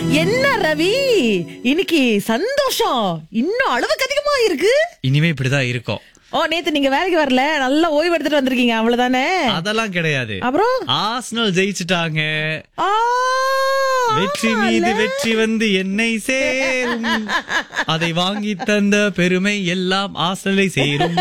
என்ன ரவி இன்னைக்கு சந்தோஷம் இன்னும் அளவுக்கு அதிகமா இருக்கு இனிமே இப்படிதான் இருக்கும் ஓ நேத்து நீங்க வேலைக்கு வரல நல்லா ஓய்வு எடுத்துட்டு வந்திருக்கீங்க அவ்வளவுதானே அதெல்லாம் கிடையாது அப்புறம் ஆர்சனல் ஜெயிச்சிட்டாங்க ஆ, வெற்றி மீது வெற்றி வந்து என்னை சேரும் அதை வாங்கி தந்த பெருமை எல்லாம் ஆசலை சேரும்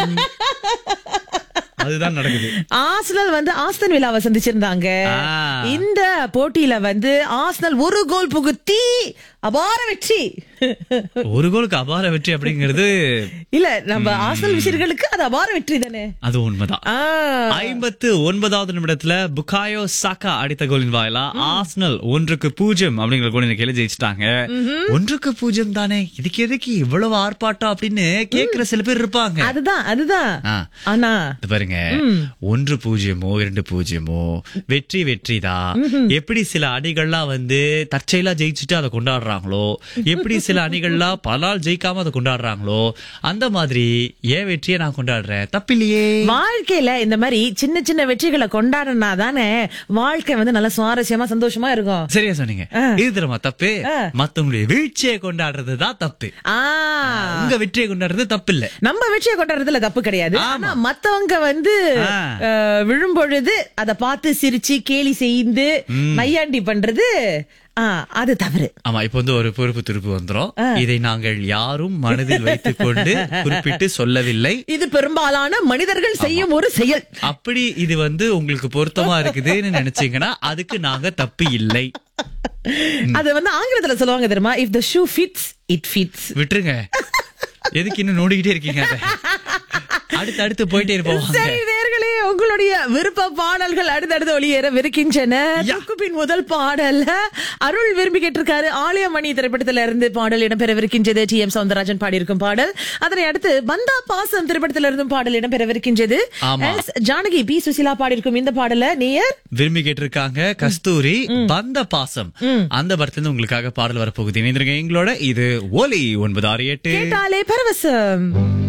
அதுதான் நடக்குது ஆர்சனல் வந்து ஆஸ்டன் விழாவை சந்திச்சிருந்தாங்க ஆ. இந்த போட்டியில வந்து ஆர்சனல் ஒரு கோல் புகுத்தி அபார வெற்றி ஒரு கோலுக்கு அபார வெற்றி அப்படிங்கிறது இல்ல நம்ம ஆர்சனல் விஷயர்களுக்கு அது அபார வெற்றி தானே அது உண்மைதான் ஆ. ஐம்பத்து ஒன்பதாவது நிமிடத்துல புகாயோ சாக்கா அடித்த கோலின் வாயிலா ஆர்சனல் ஒன்றுக்கு பூஜ்யம் அப்படிங்கிற கோல் எனக்கு ஜெயிச்சிட்டாங்க ஒன்றுக்கு பூஜ்யம் தானே இதுக்கு எதுக்கு இவ்வளவு ஆர்ப்பாட்டம் அப்படின்னு கேக்குற சில பேர் இருப்பாங்க அதுதான் அதுதான் ஆ. ஆனா இது பாருங்க ஒன்று பூஜ்ஜியமோ இரண்டு பூஜ்ஜியமோ வெற்றி வெற்றி தான் எப்படி சில அணிகள்லாம் வந்து தற்செயலா ஜெயிச்சுட்டு அதை கொண்டாடுறாங்களோ எப்படி சில அணிகள்லாம் பல நாள் ஜெயிக்காம அதை கொண்டாடுறாங்களோ அந்த மாதிரி ஏன் வெற்றியை நான் கொண்டாடுறேன் தப்பில்லையே வாழ்க்கையில இந்த மாதிரி சின்ன சின்ன வெற்றிகளை கொண்டாடினா தானே வாழ்க்கை வந்து நல்ல சுவாரஸ்யமா சந்தோஷமா இருக்கும் சரியா சொன்னீங்க இது தெரியுமா தப்பு மத்தவங்களுடைய வீழ்ச்சியை கொண்டாடுறது தான் தப்பு ஆ உங்க வெற்றியை கொண்டாடுறது தப்பு இல்ல நம்ம வெற்றியை கொண்டாடுறதுல தப்பு கிடையாது ஆனா மத்தவங்க வந்து ஆ. அஹ், விழும்பொழுது அத பார்த்து சிரிச்சு கேலி செய்து நையாண்டி பண்றது ஆ, அது தவறு ஆமா இப்ப வந்து ஒரு பொறுப்பு திருப்பு வந்துரும் இதை நாங்கள் யாரும் மனதில் வைத்துக் கொண்டு குறிப்பிட்டு சொல்லவில்லை இது பெரும்பாலான மனிதர்கள் செய்யும் ஒரு செயல் அப்படி இது வந்து உங்களுக்கு பொருத்தமா இருக்குதுன்னு நினைச்சீங்கன்னா அதுக்கு நாங்க தப்பு இல்லை அது வந்து ஆங்கிலத்துல சொல்லுவாங்க தெரியுமா if the shoe fits it fits விட்டுருங்க எதுக்கு இன்னும் நோண்டிக்கிட்டே இருக்கீங்க அதை அடுத்து அடுத்து போயிட்டே இருப்போம் வாங்க. சரி நேர்களே உங்களுடைய விருப்ப பாடல்கள் அடுத்தடுத்து ஒளியேற விருக்கின்றன தொகுப்பின் முதல் பாடல் அருள் விரும்பி கேட்டிருக்காரு ஆலயமணி திரைப்படத்துல இருந்து பாடல் இடம்பெறவிருக்கின்றது டி எம் சவுந்தரராஜன் பாடியிருக்கும் பாடல் அதனை அடுத்து பந்தா பாசம் திரைப்படத்துல இருந்தும் பாடல் இடம்பெறவிருக்கின்றது ஆமா. எஸ். ஜானகி பி சுசிலா பாடியிருக்கும் இந்த பாடல நேயர் விரும்பி கேட்டிருக்காங்க கஸ்தூரி பந்த பாசம் அந்த படத்துல இருந்து உங்களுக்காக பாடல் வரப்போகுது இணைந்திருங்க எங்களோட இது ஒலி ஒன்பது ஆறு எட்டு கேட்டாலே பரவசம்